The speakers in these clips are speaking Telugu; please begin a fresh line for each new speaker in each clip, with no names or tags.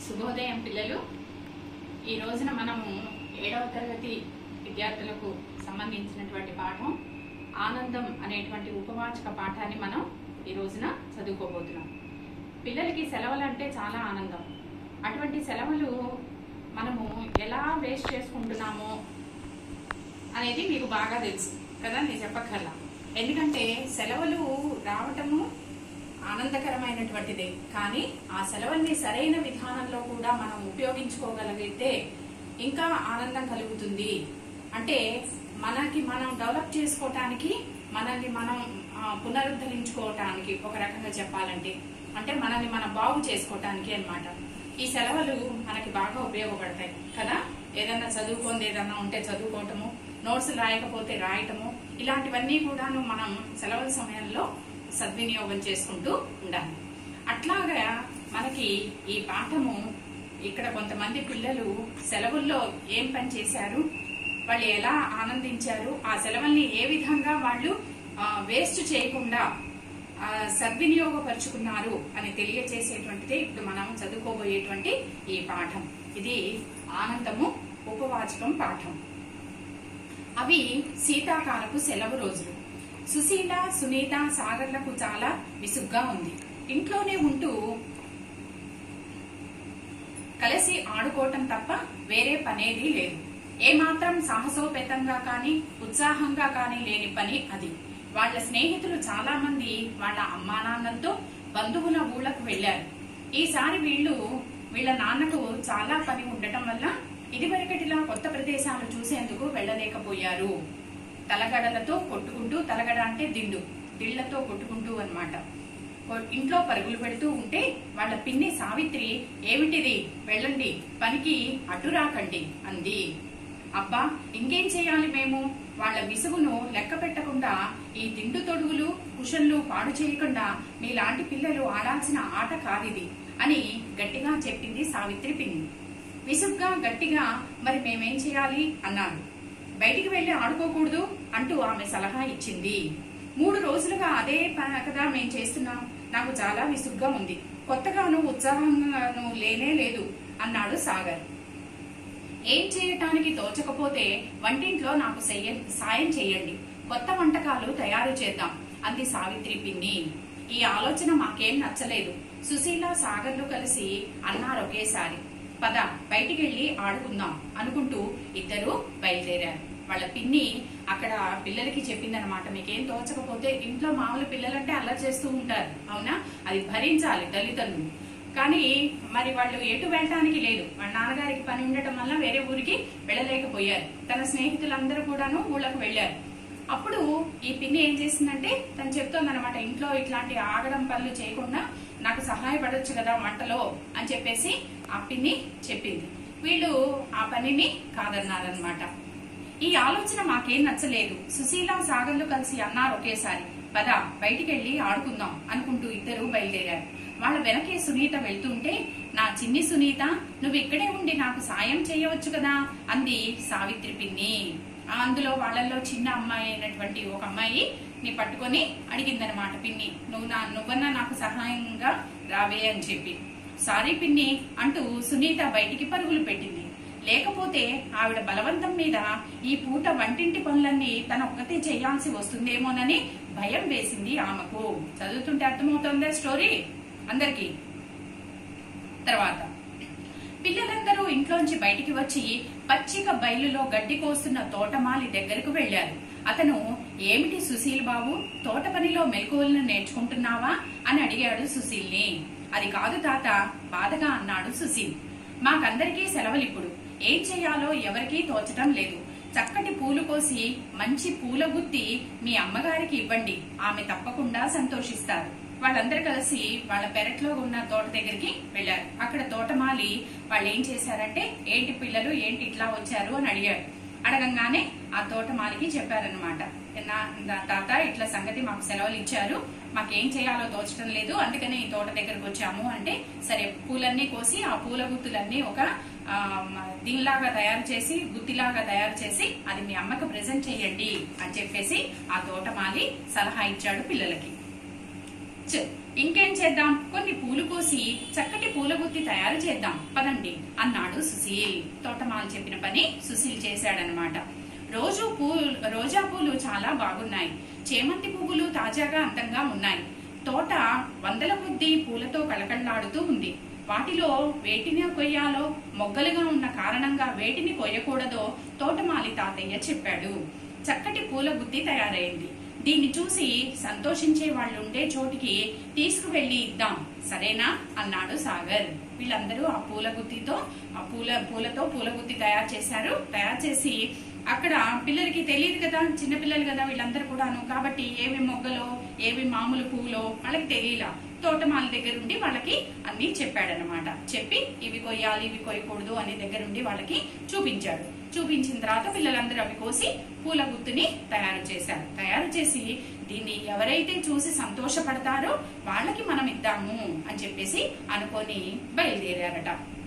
శుభోదయం పిల్లలు ఈ రోజున మనము ఏడవ తరగతి విద్యార్థులకు సంబంధించినటువంటి పాఠం ఆనందం అనేటువంటి ఉపవాచక పాఠాన్ని మనం ఈ రోజున చదువుకోబోతున్నాం పిల్లలకి సెలవులు అంటే చాలా ఆనందం అటువంటి సెలవులు మనము ఎలా వేస్ట్ చేసుకుంటున్నామో అనేది మీకు బాగా తెలుసు కదా నేను చెప్పక్కర్లా ఎందుకంటే సెలవులు రావటము ఆనందకరమైనటువంటిదే కానీ ఆ సెలవుల్ని సరైన విధానంలో కూడా మనం ఉపయోగించుకోగలిగితే ఇంకా ఆనందం కలుగుతుంది అంటే మనకి మనం డెవలప్ చేసుకోవటానికి మనల్ని మనం ఆ, పునరుద్ధరించుకోవటానికి ఒక రకంగా చెప్పాలంటే అంటే మనల్ని మనం బాగు చేసుకోవటానికి అన్నమాట ఈ సెలవులు మనకి బాగా ఉపయోగపడతాయి కదా ఏదన్నా చదువుకుంది ఏదన్నా ఉంటే చదువుకోవటము నోట్స్ రాయకపోతే రాయటము ఇలాంటివన్నీ కూడాను మనం సెలవుల సమయంలో సద్వినియోగం చేసుకుంటూ ఉండాలి అట్లాగా మనకి ఈ పాఠము ఇక్కడ కొంతమంది పిల్లలు సెలవుల్లో ఏం పని చేశారు వాళ్ళు ఎలా ఆనందించారు ఆ సెలవుల్ని ఏ విధంగా వాళ్ళు వేస్ట్ చేయకుండా ఆ, సద్వినియోగపరుచుకున్నారు అని తెలియచేసేటువంటిదే ఇప్పుడు మనం చదువుకోబోయేటువంటి ఈ పాఠం ఇది ఆనందము ఉపవాచకం పాఠం అవి శీతాకాలపు సెలవు రోజులు సుశీల సునీత సాగర్లకు చాలా విసుగ్గా ఉంది ఇంట్లోనే ఉంటూ కలిసి ఆడుకోవటం తప్ప వేరే పనేది లేదు ఏమాత్రం సాహసోపేతంగా కానీ ఉత్సాహంగా కానీ లేని పని అది వాళ్ళ స్నేహితులు చాలా మంది వాళ్ళ అమ్మా నాన్నలతో బంధువుల ఊళ్ళకు వెళ్లారు ఈసారి వీళ్ళు వీళ్ళ నాన్నకు చాలా పని ఉండటం వల్ల ఇదివరకటిలా కొత్త ప్రదేశాలు చూసేందుకు వెళ్ళలేకపోయారు తలగడలతో కొట్టుకుంటూ తలగడ అంటే దిండు దిళ్లతో కొట్టుకుంటూ అన్నమాట కొ- ఇంట్లో పరుగులు పెడుతూ ఉంటే వాళ్ళ పిన్ని సావిత్రి ఏమిటిది వెళ్ళండి పనికి అడ్డు రాకండి అంది అబ్బా ఇంకేం చేయాలి మేము వాళ్ళ విసుగును లెక్క పెట్టకుండా ఈ దిండు తొడుగులు కుషన్లు పాడు చేయకుండా మీలాంటి పిల్లలు ఆడాల్సిన ఆట కాదిది అని గట్టిగా చెప్పింది సావిత్రి పిన్ని విసుగ్గా గట్టిగా మరి మేమేం చేయాలి అన్నారు బయటికి వెళ్లి ఆడుకోకూడదు అంటూ ఆమె సలహా ఇచ్చింది మూడు రోజులుగా అదే ప- కదా మేం చేస్తున్నాం నాకు చాలా విసుగ్గా ఉంది కొత్తగాను ఉత్సాహంగాను లేనే లేదు అన్నాడు సాగర్ ఏం చేయటానికి తోచకపోతే వంటింట్లో నాకు చెయ్య- సాయం చేయండి కొత్త వంటకాలు తయారు చేద్దాం అంది సావిత్రి పిన్ని ఈ ఆలోచన మాకేం నచ్చలేదు సుశీల సాగర్లు కలిసి అన్నారు ఒకేసారి పద బయటికెళ్ళి ఆడుకుందాం అనుకుంటూ ఇద్దరు బయలుదేరారు వాళ్ళ పిన్ని అక్కడ పిల్లలకి చెప్పిందనమాట మీకేం తోచకపోతే ఇంట్లో మామూలు పిల్లలంటే అలా చేస్తూ ఉంటారు అవునా అది భరించాలి తల్లిదండ్రులు కానీ మరి వాళ్ళు ఎటు వెళ్ళటానికి లేదు వాళ్ళ నాన్నగారికి పని ఉండటం వల్ల వేరే ఊరికి వెళ్ళలేకపోయారు తన స్నేహితులందరూ కూడాను ఊళ్ళకు వెళ్ళారు అప్పుడు ఈ పిన్ని ఏం చేసిందంటే తను చెప్తోందనమాట ఇంట్లో ఇట్లాంటి ఆగడం పనులు చేయకుండా నాకు సహాయపడొచ్చు కదా వంటలో అని చెప్పేసి ఆ పిన్ని చెప్పింది వీళ్ళు ఆ పనిని కాదన్నారనమాట ఈ ఆలోచన మాకేం నచ్చలేదు సుశీల సాగర్లు కలిసి అన్నారు ఒకేసారి పద బయటికెళ్ళి ఆడుకుందాం అనుకుంటూ ఇద్దరు బయలుదేరారు వాళ్ళ వెనకే సునీత వెళ్తుంటే నా చిన్ని సునీత నువ్వు ఇక్కడే ఉండి నాకు సాయం చేయవచ్చు కదా అంది సావిత్రి పిన్ని ఆ అందులో వాళ్ళల్లో చిన్న అమ్మాయి అయినటువంటి ఒక అమ్మాయి ని పట్టుకొని అడిగిందనమాట పిన్ని నువ్వు నా నువ్వన్నా నాకు సహాయంగా రావే అని చెప్పి సారీ పిన్ని అంటూ సునీత బయటికి పరుగులు పెట్టింది లేకపోతే ఆవిడ బలవంతం మీద ఈ పూట వంటింటి పనులన్నీ తన ఒక్కతే చేయాల్సి వస్తుందేమోనని భయం వేసింది ఆమెకు చదువుతుంటే అర్థమవుతుందా స్టోరీ అందరికీ తర్వాత పిల్లలందరూ ఇంట్లోంచి బయటికి వచ్చి పచ్చిక బయలులో గడ్డి కోస్తున్న తోటమాలి దగ్గరకు వెళ్లారు అతను ఏమిటి సుశీల్ బాబు తోట పనిలో మెలకువలను నేర్చుకుంటున్నావా అని అడిగాడు సుశీల్ని అది కాదు తాత బాధగా అన్నాడు సుశీల్ మాకందరికీ సెలవులిప్పుడు ఏం చేయాలో ఎవరికీ తోచటం లేదు చక్కటి పూలు కోసి మంచి పూల గుత్తి మీ అమ్మగారికి ఇవ్వండి ఆమె తప్పకుండా సంతోషిస్తారు వాళ్ళందరూ కలిసి వాళ్ళ పెరట్లో ఉన్న తోట దగ్గరికి వెళ్లారు అక్కడ తోటమాలి వాళ్ళు ఏం చేశారంటే ఏంటి పిల్లలు ఏంటి ఇట్లా వచ్చారు అని అడిగాడు అడగంగానే ఆ తోటమాలికి చెప్పారనమాట నా- నా తాత ఇట్లా సంగతి మాకు సెలవులు ఇచ్చారు మాకేం చేయాలో తోచడం లేదు అందుకనే ఈ తోట దగ్గరకు వచ్చాము అంటే సరే పూలన్నీ కోసి ఆ పూల గుత్తులన్నీ ఒక ఆ, మ- దీనిలాగా తయారు చేసి గుత్తిలాగా తయారు చేసి అది మీ అమ్మకు ప్రెజెంట్ చేయండి అని చెప్పేసి ఆ తోటమాలి సలహా ఇచ్చాడు పిల్లలకి చ- ఇంకేం చేద్దాం కొన్ని పూలు కోసి చక్కటి పూల పూలగుత్తి తయారు చేద్దాం పదండి అన్నాడు సుశీల్ తోటమాలు చెప్పిన పని సుశీల్ చేశాడనమాట రోజు పూలు రోజా పూలు చాలా బాగున్నాయి చేమంతి పువ్వులు తాజాగా అందంగా ఉన్నాయి తోట వందల కొద్దీ పూలతో కళకళలాడుతూ ఉంది వాటిలో వేటిని కొయ్యాలో మొగ్గలుగా ఉన్న కారణంగా వేటిని కొయ్యకూడదో తోటమాలి తాతయ్య చెప్పాడు చక్కటి పూల గుత్తి తయారైంది దీన్ని చూసి సంతోషించే వాళ్ళు ఉండే చోటికి తీసుకువెళ్లి ఇద్దాం సరేనా అన్నాడు సాగర్ వీళ్ళందరూ ఆ పూల గుత్తితో ఆ పూల పూలతో పూల గుత్తి తయారు చేశారు తయారు చేసి అక్కడ పిల్లలకి తెలియదు కదా చిన్న పిల్లలు కదా వీళ్ళందరూ కూడాను కాబట్టి ఏవి మొగ్గలో ఏవి మామూలు పువ్వులో వాళ్ళకి తెలియలా తోటమాల దగ్గర ఉండి వాళ్ళకి అన్ని చెప్పాడనమాట చెప్పి ఇవి కొయ్యాలి ఇవి కొయ్యకూడదు అనే దగ్గర ఉండి వాళ్ళకి చూపించాడు చూపించిన తర్వాత పిల్లలందరూ అవి కోసి పూల గుత్తుని తయారు చేశారు తయారు చేసి దీన్ని ఎవరైతే చూసి సంతోషపడతారో వాళ్ళకి మనం ఇద్దాము అని చెప్పేసి అనుకొని బయలుదేరారట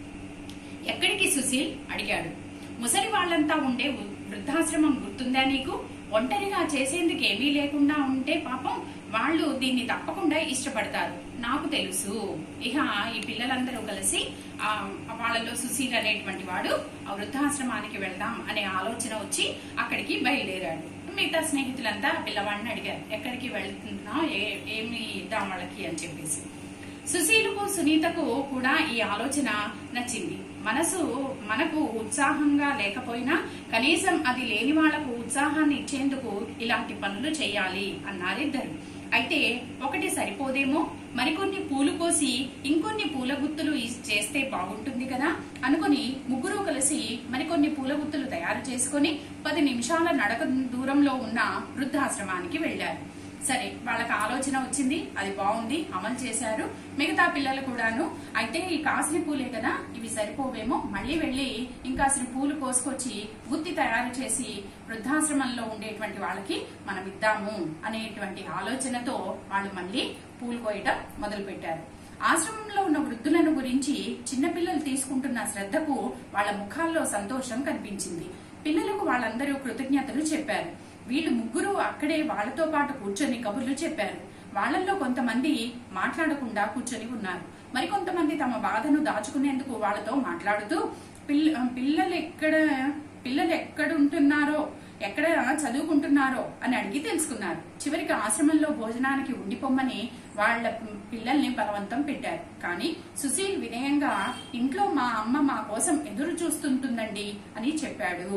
ఎక్కడికి సుశీల్ అడిగాడు ముసలి వాళ్ళంతా ఉండే వృ- వృద్ధాశ్రమం గుర్తుందా నీకు ఒంటరిగా చేసేందుకు ఏమీ లేకుండా ఉంటే పాపం వాళ్ళు దీన్ని తప్పకుండా ఇష్టపడతారు నాకు తెలుసు ఇక ఈ పిల్లలందరూ కలిసి ఆ వాళ్ళలో సుశీల్ అనేటువంటి వాడు ఆ వృద్ధాశ్రమానికి వెళ్దాం అనే ఆలోచన వచ్చి అక్కడికి బయలుదేరాడు మిగతా స్నేహితులంతా ఆ పిల్లవాడిని అడిగారు ఎక్కడికి వెళ్తున్నావు ఏ- ఏమి ఇద్దాం వాళ్ళకి అని చెప్పేసి సుశీలుకు సునీతకు కూడా ఈ ఆలోచన నచ్చింది మనసు మనకు ఉత్సాహంగా లేకపోయినా కనీసం అది లేని వాళ్లకు ఉత్సాహాన్ని ఇచ్చేందుకు ఇలాంటి పనులు చేయాలి అన్నారిద్దరు అయితే ఒకటి సరిపోదేమో మరికొన్ని పూలు కోసి ఇంకొన్ని పూల గుత్తులు ఇస్- చేస్తే బాగుంటుంది కదా అనుకుని ముగ్గురు కలిసి మరికొన్ని పూల గుత్తులు తయారు చేసుకుని పది నిమిషాల నడక దూరంలో ఉన్న వృద్ధాశ్రమానికి వెళ్లారు సరే వాళ్ళకి ఆలోచన వచ్చింది అది బాగుంది అమలు చేశారు మిగతా పిల్లలు కూడాను అయితే ఈ కాసిన పూలే కదా ఇవి సరిపోవేమో మళ్ళీ వెళ్లి ఇంకాసిన పూలు కోసుకొచ్చి గుత్తి తయారు చేసి వృద్ధాశ్రమంలో ఉండేటువంటి వాళ్ళకి మనం ఇద్దాము అనేటువంటి ఆలోచనతో వాళ్ళు మళ్ళీ పూలు కోయటం మొదలు పెట్టారు ఆశ్రమంలో ఉన్న వృద్ధులను గురించి చిన్నపిల్లలు తీసుకుంటున్న శ్రద్ధకు వాళ్ళ ముఖాల్లో సంతోషం కనిపించింది పిల్లలకు వాళ్ళందరూ కృతజ్ఞతలు చెప్పారు వీళ్ళు ముగ్గురు అక్కడే వాళ్ళతో పాటు కూర్చొని కబుర్లు చెప్పారు వాళ్ళల్లో కొంతమంది మాట్లాడకుండా కూర్చొని ఉన్నారు మరికొంతమంది తమ బాధను దాచుకునేందుకు వాళ్ళతో మాట్లాడుతూ పిల్ల పిల్లలు ఎక్కడ పిల్లలు ఎక్కడ ఉంటున్నారో ఎక్కడ చదువుకుంటున్నారో అని అడిగి తెలుసుకున్నారు చివరికి ఆశ్రమంలో భోజనానికి ఉండిపోమ్మని వాళ్ళ పిల్లల్ని బలవంతం పెట్టారు కానీ సుశీల్ వినయంగా ఇంట్లో మా అమ్మ మా కోసం ఎదురు చూస్తుంటుందండి అని చెప్పాడు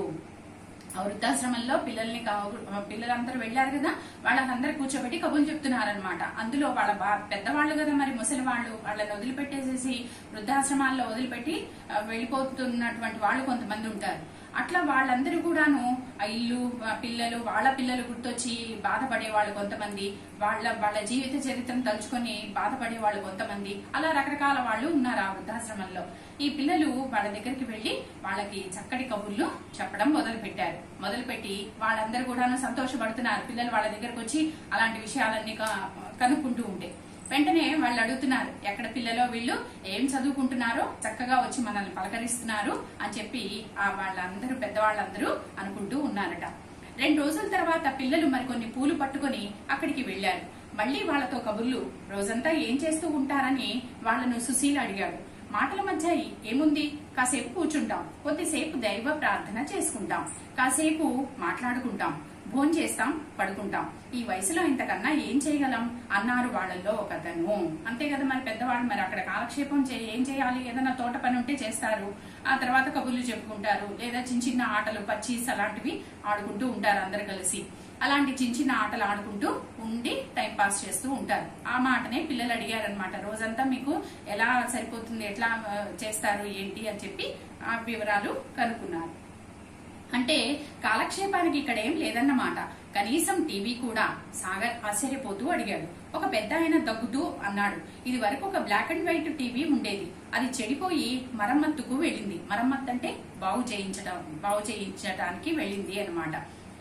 ఆ వృద్ధాశ్రమంలో పిల్లల్ని కా- పిల్లలందరూ వెళ్లారు కదా వాళ్ళందరూ కూర్చోబెట్టి కబుర్లు చెప్తున్నారనమాట అందులో వాళ్ళ బా- పెద్దవాళ్ళు కదా మరి ముసలి వాళ్ళు వాళ్ళని వదిలిపెట్టేసేసి వృద్ధాశ్రమాల్లో వదిలిపెట్టి ఆ, వెళ్ళిపోతున్నటువంటి వాళ్ళు కొంతమంది ఉంటారు అట్లా వాళ్ళందరూ కూడాను ఆ ఇల్లు ఆ పిల్లలు వాళ్ళ పిల్లలు గుర్తొచ్చి బాధపడే వాళ్ళు కొంతమంది వాళ్ళ వాళ్ళ జీవిత చరిత్రను తలుచుకొని బాధపడే వాళ్ళు కొంతమంది అలా రకరకాల వాళ్ళు ఉన్నారు ఆ వృద్ధాశ్రమంలో ఈ పిల్లలు వాళ్ళ దగ్గరికి వెళ్లి వాళ్ళకి చక్కటి కబుర్లు చెప్పడం మొదలు పెట్టారు మొదలుపెట్టి వాళ్ళందరూ కూడాను సంతోషపడుతున్నారు పిల్లలు వాళ్ళ దగ్గరకు వచ్చి అలాంటి విషయాలన్నీ క- కనుక్కుంటూ ఉంటే వెంటనే వాళ్ళు అడుగుతున్నారు ఎక్కడ పిల్లలో వీళ్ళు ఏం చదువుకుంటున్నారో చక్కగా వచ్చి మనల్ని పలకరిస్తున్నారు అని చెప్పి ఆ వాళ్ళందరూ పెద్దవాళ్ళందరూ అనుకుంటూ ఉన్నారట రెండు రోజుల తర్వాత పిల్లలు మరికొన్ని పూలు పట్టుకొని అక్కడికి వెళ్లారు మళ్ళీ వాళ్ళతో కబుర్లు రోజంతా ఏం చేస్తూ ఉంటారని వాళ్ళను సుశీల్ అడిగాడు మాటల మధ్య ఏముంది కాసేపు కూర్చుంటాం కొద్దిసేపు దైవ ప్రార్థన చేసుకుంటాం కాసేపు మాట్లాడుకుంటాం భోంచేస్తాం చేస్తాం పడుకుంటాం ఈ వయసులో ఇంతకన్నా ఏం చేయగలం అన్నారు వాళ్ళల్లో ఒకతను అంతే కదా మరి పెద్దవాళ్ళు మరి అక్కడ కాలక్షేపం చే ఏం చేయాలి ఏదైనా తోట పని ఉంటే చేస్తారు ఆ తర్వాత కబుర్లు చెప్పుకుంటారు లేదా చిన్న చిన్న ఆటలు పచ్చీస్ అలాంటివి ఆడుకుంటూ ఉంటారు అందరు కలిసి అలాంటి చిన్న చిన్న ఆటలు ఆడుకుంటూ ఉండి టైం పాస్ చేస్తూ ఉంటారు ఆ మాటనే పిల్లలు అడిగారనమాట రోజంతా మీకు ఎలా సరిపోతుంది ఎట్లా ఆ, చేస్తారు ఏంటి అని చెప్పి ఆ వివరాలు కనుక్కున్నారు అంటే కాలక్షేపానికి ఇక్కడ ఏం లేదన్నమాట కనీసం టీవీ కూడా సాగర్ ఆశ్చర్యపోతూ అడిగాడు ఒక పెద్ద ఆయన దగ్గుతూ అన్నాడు ఇది వరకు ఒక బ్లాక్ అండ్ వైట్ టీవీ ఉండేది అది చెడిపోయి మరమ్మత్తుకు వెళ్ళింది మరమ్మత్ అంటే బాగు చేయించడం బాగు చేయించడానికి వెళ్ళింది అన్నమాట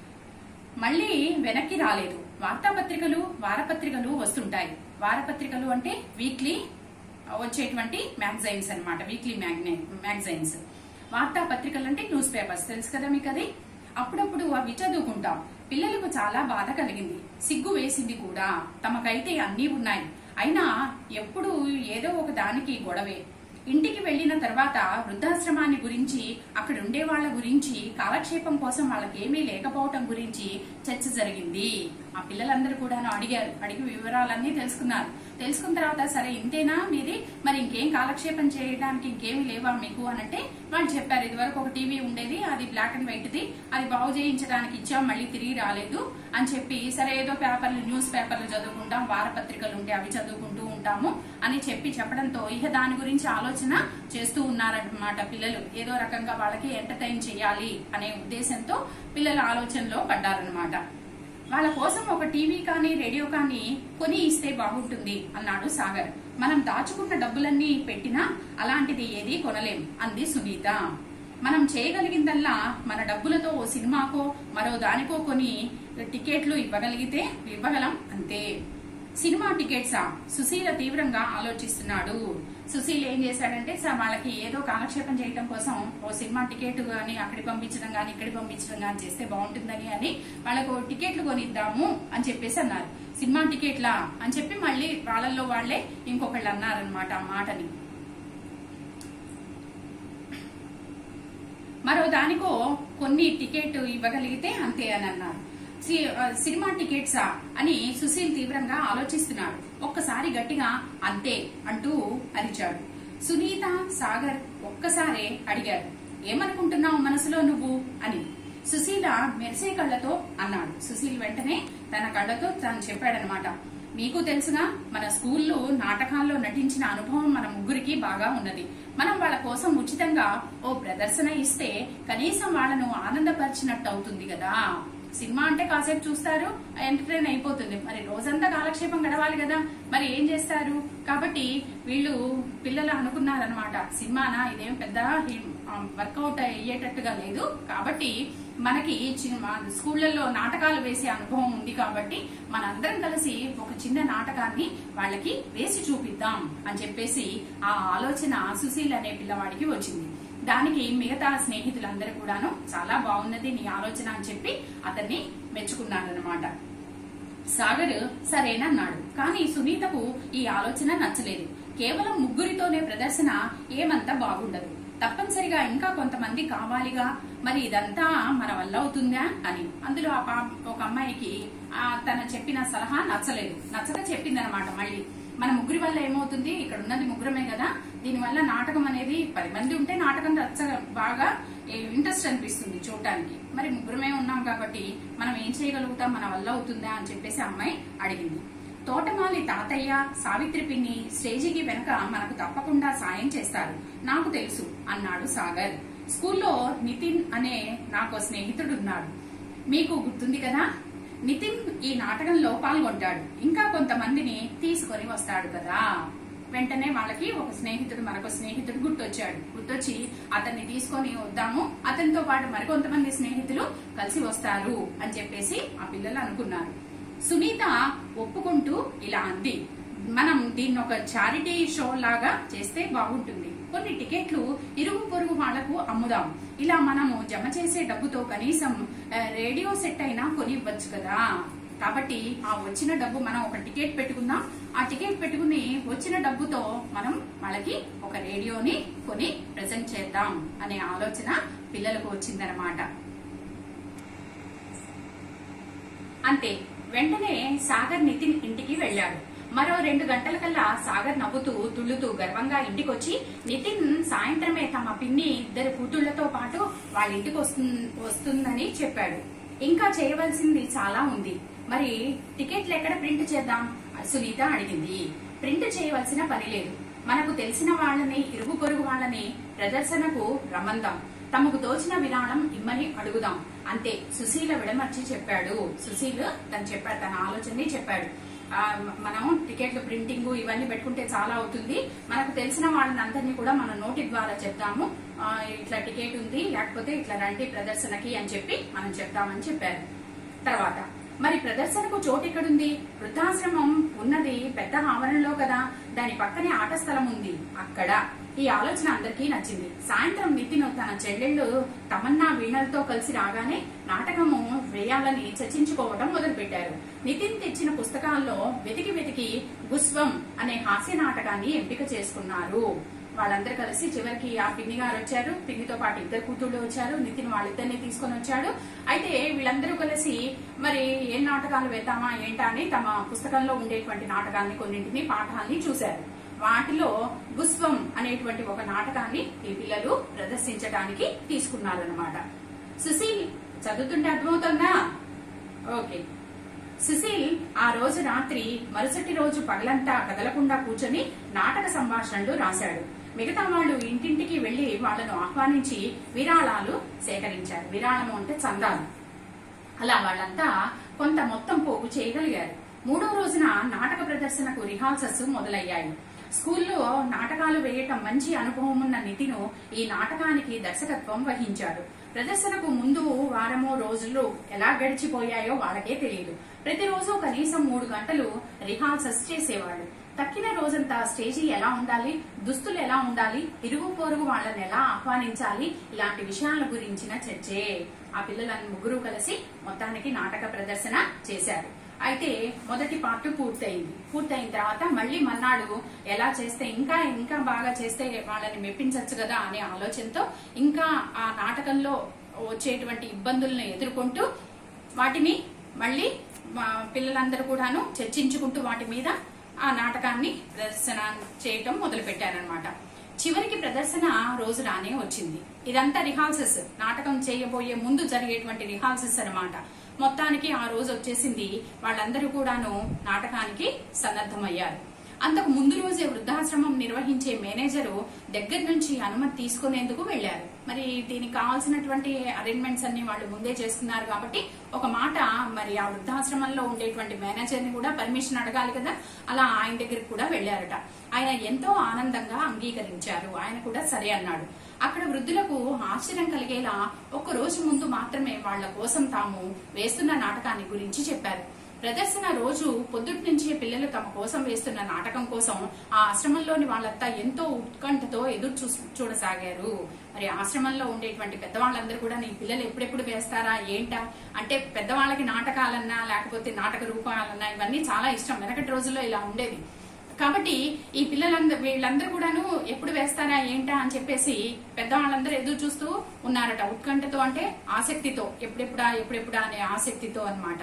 మళ్ళీ వెనక్కి రాలేదు వార్తాపత్రికలు వారపత్రికలు వస్తుంటాయి వారపత్రికలు అంటే వీక్లీ వచ్చేటువంటి మ్యాగజైన్స్ అన్నమాట వీక్లీ మ్యాగజైన్స్ వార్తాపత్రికలు అంటే న్యూస్ పేపర్స్ తెలుసు కదా మీకు అది అప్పుడప్పుడు అవి చదువుకుంటాం పిల్లలకు చాలా బాధ కలిగింది సిగ్గు వేసింది కూడా తమకైతే అన్నీ ఉన్నాయి అయినా ఎప్పుడు ఏదో ఒక దానికి గొడవే ఇంటికి వెళ్లిన తర్వాత వృద్ధాశ్రమాన్ని గురించి అక్కడ ఉండే వాళ్ళ గురించి కాలక్షేపం కోసం వాళ్ళకి ఏమీ లేకపోవటం గురించి చర్చ జరిగింది ఆ పిల్లలందరూ కూడా అడిగారు అడిగి వివరాలన్నీ తెలుసుకున్నారు తెలుసుకున్న తర్వాత సరే ఇంతేనా మీది మరి ఇంకేం కాలక్షేపం చేయడానికి ఇంకేమీ లేవా మీకు అనంటే వాళ్ళు చెప్పారు ఇదివరకు ఒక టీవీ ఉండేది అది బ్లాక్ అండ్ వైట్ ది అది బాగు చేయించడానికి ఇచ్చాం మళ్ళీ తిరిగి రాలేదు అని చెప్పి సరే ఏదో పేపర్లు న్యూస్ పేపర్లు చదువుకుంటాం వారపత్రికలు ఉంటే అవి చదువుకుంటూ ఉంటాము అని చెప్పి చెప్పడంతో ఇక దాని గురించి ఆలోచన చేస్తూ ఉన్నారన్నమాట పిల్లలు ఏదో రకంగా వాళ్ళకి ఎంటర్టైన్ చేయాలి అనే ఉద్దేశంతో పిల్లల ఆలోచనలో పడ్డారనమాట వాళ్ళ కోసం ఒక టీవీ కానీ రేడియో కానీ కొని ఇస్తే బాగుంటుంది అన్నాడు సాగర్ మనం దాచుకున్న డబ్బులన్నీ పెట్టినా అలాంటిది ఏది కొనలేం అంది సునీత మనం చేయగలిగిందల్లా మన డబ్బులతో ఓ సినిమాకో మరో దానికో కొని టికెట్లు ఇవ్వగలిగితే ఇవ్వగలం అంతే సినిమా టికెట్సా సుశీల తీవ్రంగా ఆలోచిస్తున్నాడు సుశీల్ ఏం చేశాడంటే సార్ వాళ్ళకి ఏదో కాలక్షేపం చేయడం కోసం ఓ సినిమా టికెట్ గాని అక్కడికి పంపించడం గాని ఇక్కడికి పంపించడం గాని చేస్తే బాగుంటుందని అని వాళ్ళకు టికెట్లు కొనిద్దాము అని చెప్పేసి అన్నారు సినిమా టికెట్లా అని చెప్పి మళ్ళీ వాళ్ళల్లో వాళ్ళే ఇంకొకళ్ళు అన్నారనమాట ఆ మాటని మరో దానికో కొన్ని టికెట్ ఇవ్వగలిగితే అంతే అని అన్నారు సి- ఆ, సినిమా టికెట్సా అని సుశీల్ తీవ్రంగా ఆలోచిస్తున్నాడు ఒక్కసారి గట్టిగా అంతే అంటూ అరిచాడు సునీత సాగర్ ఒక్కసారే అడిగారు ఏమనుకుంటున్నావు మనసులో నువ్వు అని సుశీల మెరిసే కళ్ళతో అన్నాడు సుశీల్ వెంటనే తన కళ్ళతో తాను చెప్పాడనమాట మీకు తెలుసుగా మన స్కూల్లో నాటకాల్లో నటించిన అనుభవం మన ముగ్గురికి బాగా ఉన్నది మనం వాళ్ళ కోసం ఉచితంగా ఓ ప్రదర్శన ఇస్తే కనీసం వాళ్ళను ఆనందపరిచినట్టు అవుతుంది కదా సినిమా అంటే కాసేపు చూస్తారు ఎంటర్టైన్ అయిపోతుంది మరి రోజంతా కాలక్షేపం గడవాలి కదా మరి ఏం చేస్తారు కాబట్టి వీళ్ళు పిల్లలు అనుకున్నారనమాట సినిమానా ఇదేం పెద్ద వర్కౌట్ అయ్యేటట్టుగా లేదు కాబట్టి మనకి చి- మా స్కూళ్ళల్లో నాటకాలు వేసే అనుభవం ఉంది కాబట్టి మనందరం కలిసి ఒక చిన్న నాటకాన్ని వాళ్ళకి వేసి చూపిద్దాం అని చెప్పేసి ఆ ఆలోచన సుశీల్ అనే పిల్లవాడికి వచ్చింది దానికి మిగతా స్నేహితులందరూ కూడాను చాలా బాగున్నది నీ ఆలోచన అని చెప్పి అతన్ని మెచ్చుకున్నారనమాట సాగర్ సరేనన్నాడు కానీ సునీతకు ఈ ఆలోచన నచ్చలేదు కేవలం ముగ్గురితోనే ప్రదర్శన ఏమంత బాగుండదు తప్పనిసరిగా ఇంకా కొంతమంది కావాలిగా మరి ఇదంతా మన వల్ల అవుతుందా అని అందులో ఆ పా- ఒక అమ్మాయికి ఆ తన చెప్పిన సలహా నచ్చలేదు నచ్చక చెప్పిందనమాట మళ్ళీ మన ముగ్గురి వల్ల ఏమవుతుంది ఇక్కడ ఉన్నది ముగ్గురమే కదా దీని వల్ల నాటకం అనేది పది మంది ఉంటే నాటకం రచ్చ బాగా ఇంట్రెస్ట్ అనిపిస్తుంది చూడటానికి మరి ముగ్గురమే ఉన్నాం కాబట్టి మనం ఏం చేయగలుగుతాం మన వల్ల అవుతుందా అని చెప్పేసి అమ్మాయి అడిగింది తోటమాలి తాతయ్య సావిత్రి పిన్ని స్టేజీకి వెనక మనకు తప్పకుండా సాయం చేస్తారు నాకు తెలుసు అన్నాడు సాగర్ స్కూల్లో నితిన్ అనే నాకు స్నేహితుడు ఉన్నాడు మీకు గుర్తుంది కదా నితిన్ ఈ నాటకంలో పాల్గొంటాడు ఇంకా కొంతమందిని తీసుకొని వస్తాడు కదా వెంటనే వాళ్ళకి ఒక స్నేహితుడు మరొక స్నేహితుడు గుర్తొచ్చాడు గుర్తొచ్చి అతన్ని తీసుకొని వద్దాము అతనితో పాటు మరికొంతమంది స్నేహితులు కలిసి వస్తారు అని చెప్పేసి ఆ పిల్లలు అనుకున్నారు సునీత ఒప్పుకుంటూ ఇలా అంది మనం దీన్ని ఒక చారిటీ షో లాగా చేస్తే బాగుంటుంది కొన్ని టికెట్లు ఇరుగు పొరుగు వాళ్లకు అమ్ముదాం ఇలా మనము జమ చేసే డబ్బుతో కనీసం ఆ, రేడియో సెట్ అయినా కొనివ్వచ్చు కదా కాబట్టి ఆ వచ్చిన డబ్బు మనం ఒక టికెట్ పెట్టుకుందాం ఆ టికెట్ పెట్టుకుని వచ్చిన డబ్బుతో మనం వాళ్ళకి ఒక రేడియోని కొని ప్రజెంట్ చేద్దాం అనే ఆలోచన పిల్లలకు వచ్చిందనమాట అంతే వెంటనే సాగర్ నితిన్ ఇంటికి వెళ్ళాడు మరో రెండు గంటలకల్లా సాగర్ నవ్వుతూ తుళ్ళుతూ గర్వంగా ఇంటికొచ్చి నితిన్ సాయంత్రమే తమ పిన్ని ఇద్దరు కూతుళ్లతో పాటు వాళ్ళ ఇంటికి వస్తుం- వస్తుందని చెప్పాడు ఇంకా చేయవలసింది చాలా ఉంది మరి టికెట్లు ఎక్కడ ప్రింట్ చేద్దాం సునీత అడిగింది ప్రింట్ చేయవలసిన పని లేదు మనకు తెలిసిన వాళ్ళని ఇరుగు పొరుగు వాళ్ళని ప్రదర్శనకు రమ్మందాం తమకు తోచిన విరాళం ఇమ్మని అడుగుదాం అంతే సుశీల విడమర్చి చెప్పాడు సుశీల్ తను చెప్పాడు తన ఆలోచనని చెప్పాడు ఆ, మ- మనం టికెట్లు ప్రింటింగ్ ఇవన్నీ పెట్టుకుంటే చాలా అవుతుంది మనకు తెలిసిన వాళ్ళని అందరినీ కూడా మన నోటి ద్వారా చెప్దాము ఆ, ఇట్లా టికెట్ ఉంది లేకపోతే ఇట్లా రండి ప్రదర్శనకి అని చెప్పి మనం చెప్తామని చెప్పారు తర్వాత మరి ప్రదర్శనకు చోటు ఎక్కడుంది వృద్ధాశ్రమం ఉన్నది పెద్ద ఆవరణలో కదా దాని పక్కనే ఆట స్థలం ఉంది అక్కడ ఈ ఆలోచన అందరికీ నచ్చింది సాయంత్రం నితిన్ తన చెల్లెళ్ళు తమన్నా వీణలతో కలిసి రాగానే నాటకము వేయాలని చర్చించుకోవడం మొదలుపెట్టారు నితిన్ తెచ్చిన పుస్తకాల్లో వెతికి వెతికి గుస్వం అనే హాస్య నాటకాన్ని ఎంపిక చేసుకున్నారు వాళ్ళందరూ కలిసి చివరికి ఆ పిన్ని గారు వచ్చారు పిన్నితో పాటు ఇద్దరు కూతుళ్ళు వచ్చారు నితిన్ వాళ్ళిద్దరిని తీసుకొని వచ్చాడు అయితే వీళ్ళందరూ కలిసి మరి ఏం నాటకాలు వేద్దామా ఏంటా అని తమ పుస్తకంలో ఉండేటువంటి నాటకాన్ని కొన్నింటిని పాఠాన్ని చూశారు వాటిలో గుస్వం అనేటువంటి ఒక నాటకాన్ని ఈ పిల్లలు ప్రదర్శించడానికి తీసుకున్నారనమాట సుశీల్ చదువుతుంటే అర్థమవుతుందా ఓకే సుశీల్ ఆ రోజు రాత్రి మరుసటి రోజు పగలంతా కదలకుండా కూర్చొని నాటక సంభాషణలు రాశాడు మిగతా వాళ్ళు ఇంటింటికి వెళ్లి వాళ్ళను ఆహ్వానించి విరాళాలు సేకరించారు విరాళము అంటే చందాలు అలా వాళ్ళంతా కొంత మొత్తం పోగు చేయగలిగారు మూడో రోజున నాటక ప్రదర్శనకు రిహార్సల్స్ మొదలయ్యాయి స్కూల్లో నాటకాలు వేయటం మంచి అనుభవం ఉన్న నితిను ఈ నాటకానికి దర్శకత్వం వహించాడు ప్రదర్శనకు ముందు వారమో రోజులు ఎలా గడిచిపోయాయో వాళ్ళకే తెలియదు ప్రతిరోజు కనీసం మూడు గంటలు రిహార్సల్స్ చేసేవాళ్ళు తక్కిన రోజంతా స్టేజీ ఎలా ఉండాలి దుస్తులు ఎలా ఉండాలి ఇరుగు పొరుగు వాళ్ళని ఎలా ఆహ్వానించాలి ఇలాంటి విషయాల గురించిన చర్చే ఆ పిల్లలను ముగ్గురు కలిసి మొత్తానికి నాటక ప్రదర్శన చేశారు అయితే మొదటి పార్ట్ పూర్తయింది పూర్తయిన తర్వాత మళ్ళీ మన్నాడు ఎలా చేస్తే ఇంకా ఇంకా బాగా చేస్తే వాళ్ళని మెప్పించవచ్చు కదా అనే ఆలోచనతో ఇంకా ఆ నాటకంలో వచ్చేటువంటి ఇబ్బందులను ఎదుర్కొంటూ వాటిని మళ్ళీ మా పిల్లలందరూ కూడాను చర్చించుకుంటూ వాటి మీద ఆ నాటకాన్ని ప్రదర్శన చేయటం మొదలు పెట్టారనమాట చివరికి ప్రదర్శన రోజు రానే వచ్చింది ఇదంతా రిహార్సల్స్ నాటకం చేయబోయే ముందు జరిగేటువంటి రిహార్సల్స్ అన్నమాట మొత్తానికి ఆ రోజు వచ్చేసింది వాళ్ళందరూ కూడాను నాటకానికి సన్నద్ధమయ్యారు అంతకు ముందు రోజే వృద్ధాశ్రమం నిర్వహించే మేనేజరు దగ్గర నుంచి అనుమతి తీసుకునేందుకు వెళ్లారు మరి దీనికి కావాల్సినటువంటి అరేంజ్మెంట్స్ అన్ని వాళ్ళు ముందే చేస్తున్నారు కాబట్టి ఒక మాట మరి ఆ వృద్ధాశ్రమంలో ఉండేటువంటి మేనేజర్ ని కూడా పర్మిషన్ అడగాలి కదా అలా ఆయన దగ్గరికి కూడా వెళ్లారట ఆయన ఎంతో ఆనందంగా అంగీకరించారు ఆయన కూడా సరే అన్నాడు అక్కడ వృద్ధులకు ఆశ్చర్యం కలిగేలా ఒక రోజు ముందు మాత్రమే వాళ్ళ కోసం తాము వేస్తున్న నాటకాన్ని గురించి చెప్పారు ప్రదర్శన రోజు పొద్దుటి నుంచి పిల్లలు తమ కోసం వేస్తున్న నాటకం కోసం ఆ ఆశ్రమంలోని వాళ్ళంతా ఎంతో ఉత్కంఠతో ఎదురు చూ చూడసాగారు మరి ఆశ్రమంలో ఉండేటువంటి పెద్దవాళ్ళందరూ కూడా నీ పిల్లలు ఎప్పుడెప్పుడు వేస్తారా ఏంటా అంటే పెద్దవాళ్ళకి నాటకాలన్నా లేకపోతే నాటక రూపాలన్నా ఇవన్నీ చాలా ఇష్టం వెనకటి రోజుల్లో ఇలా ఉండేది కాబట్టి ఈ పిల్లలందరూ వీళ్ళందరూ కూడాను ఎప్పుడు వేస్తారా ఏంటా అని చెప్పేసి పెద్దవాళ్ళందరూ ఎదురు చూస్తూ ఉన్నారట ఉత్కంఠతో అంటే ఆసక్తితో ఎప్పుడెప్పుడా ఎప్పుడెప్పుడా అనే ఆసక్తితో అన్నమాట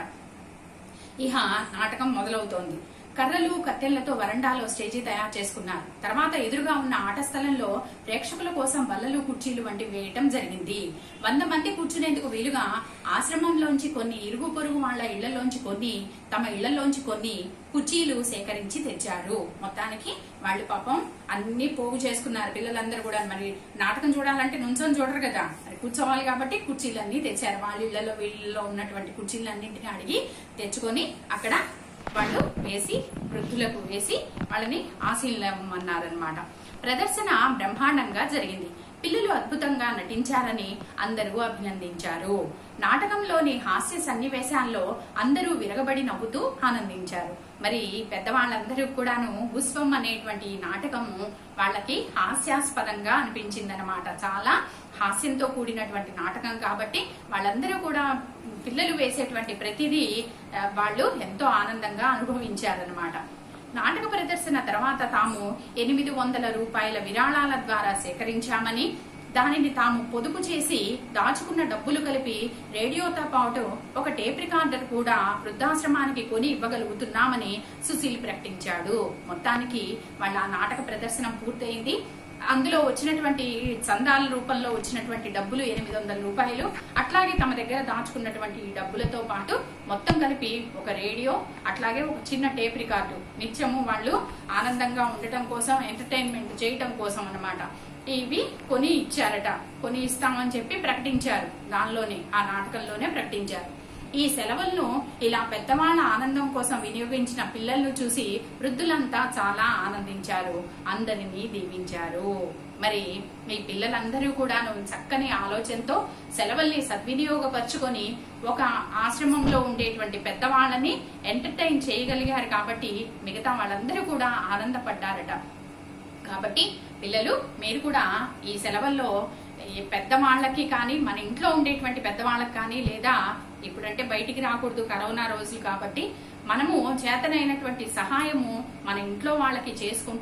ఇహ నాటకం మొదలవుతోంది కర్రలు కత్తెళ్లతో వరండాలో స్టేజీ తయారు చేసుకున్నారు తర్వాత ఎదురుగా ఉన్న ఆట స్థలంలో ప్రేక్షకుల కోసం బల్లలు కుర్చీలు వంటివి వేయటం జరిగింది వంద మంది కూర్చునేందుకు వీలుగా ఆశ్రమంలోంచి కొన్ని ఇరుగు పొరుగు వాళ్ళ ఇళ్లలోంచి కొన్ని తమ ఇళ్లలోంచి కొన్ని కుర్చీలు సేకరించి తెచ్చారు మొత్తానికి వాళ్ళు పాపం అన్ని పోగు చేసుకున్నారు పిల్లలందరూ కూడా మరి నాటకం చూడాలంటే నుంచొని చూడరు కదా మరి కూర్చోవాలి కాబట్టి కుర్చీలన్నీ తెచ్చారు వాళ్ళ ఇళ్లలో వీళ్ళలో ఉన్నటువంటి కుర్చీలన్నింటినీ అడిగి తెచ్చుకొని అక్కడ వాళ్ళు వేసి వృద్ధులకు వేసి వాళ్ళని ఆశీలమన్నారనమాట ప్రదర్శన బ్రహ్మాండంగా జరిగింది పిల్లలు అద్భుతంగా నటించారని అందరూ అభినందించారు నాటకంలోని హాస్య సన్నివేశాల్లో అందరూ విరగబడి నవ్వుతూ ఆనందించారు మరి పెద్దవాళ్ళందరూ కూడాను గుస్వం అనేటువంటి ఈ నాటకము వాళ్ళకి హాస్యాస్పదంగా అనిపించిందనమాట చాలా హాస్యంతో కూడినటువంటి నాటకం కాబట్టి వాళ్ళందరూ కూడా పిల్లలు వేసేటువంటి ప్రతిదీ ఆ, వాళ్ళు ఎంతో ఆనందంగా అనుభవించారనమాట నాటక ప్రదర్శన తర్వాత తాము ఎనిమిది వందల రూపాయల విరాళాల ద్వారా సేకరించామని దానిని తాము పొదుపు చేసి దాచుకున్న డబ్బులు కలిపి రేడియోతో పాటు ఒక టేప్ రికార్డర్ కూడా వృద్ధాశ్రమానికి కొని ఇవ్వగలుగుతున్నామని సుశీల్ ప్రకటించాడు మొత్తానికి వాళ్ళ ఆ నాటక ప్రదర్శన పూర్తయింది అందులో వచ్చినటువంటి చందాల రూపంలో వచ్చినటువంటి డబ్బులు ఎనిమిది వందల రూపాయలు అట్లాగే తమ దగ్గర దాచుకున్నటువంటి ఈ డబ్బులతో పాటు మొత్తం కలిపి ఒక రేడియో అట్లాగే ఒక చిన్న టేప్ రికార్డు నిత్యము వాళ్ళు ఆనందంగా ఉండటం కోసం ఎంటర్టైన్మెంట్ చేయటం కోసం అన్నమాట ఇవి కొని ఇచ్చారట కొని ఇస్తామని చెప్పి ప్రకటించారు దానిలోనే ఆ నాటకంలోనే ప్రకటించారు ఈ సెలవులను ఇలా పెద్దవాళ్ళ ఆనందం కోసం వినియోగించిన పిల్లలను చూసి వృద్ధులంతా చాలా ఆనందించారు అందరినీ దీవించారు మరి మీ పిల్లలందరూ కూడాను చక్కని ఆలోచనతో సెలవుల్ని సద్వినియోగపరుచుకొని ఒక ఆశ్రమంలో ఉండేటువంటి పెద్దవాళ్ళని ఎంటర్టైన్ చేయగలిగారు కాబట్టి మిగతా వాళ్ళందరూ కూడా ఆనందపడ్డారట కాబట్టి పిల్లలు మీరు కూడా ఈ సెలవుల్లో ఈ పెద్దవాళ్ళకి కానీ మన ఇంట్లో ఉండేటువంటి పెద్దవాళ్ళకి కానీ లేదా ఇప్పుడంటే బయటికి రాకూడదు కరోనా రోజులు కాబట్టి మనము చేతనైనటువంటి సహాయము మన ఇంట్లో వాళ్ళకి చేసుకుంటూ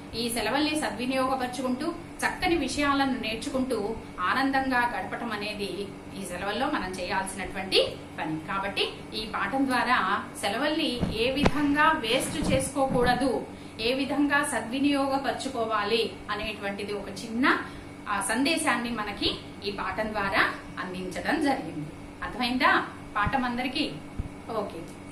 ఈ సెలవుల్ని సద్వినియోగపరుచుకుంటూ చక్కని విషయాలను నేర్చుకుంటూ ఆనందంగా గడపటం అనేది ఈ సెలవుల్లో మనం చేయాల్సినటువంటి పని కాబట్టి ఈ పాఠం ద్వారా సెలవుల్ని ఏ విధంగా వేస్ట్ చేసుకోకూడదు ఏ విధంగా సద్వినియోగపరచుకోవాలి అనేటువంటిది ఒక చిన్న ఆ సందేశాన్ని మనకి ఈ పాఠం ద్వారా అందించడం జరిగింది అర్థమైందా పాఠం అందరికీ ఓకే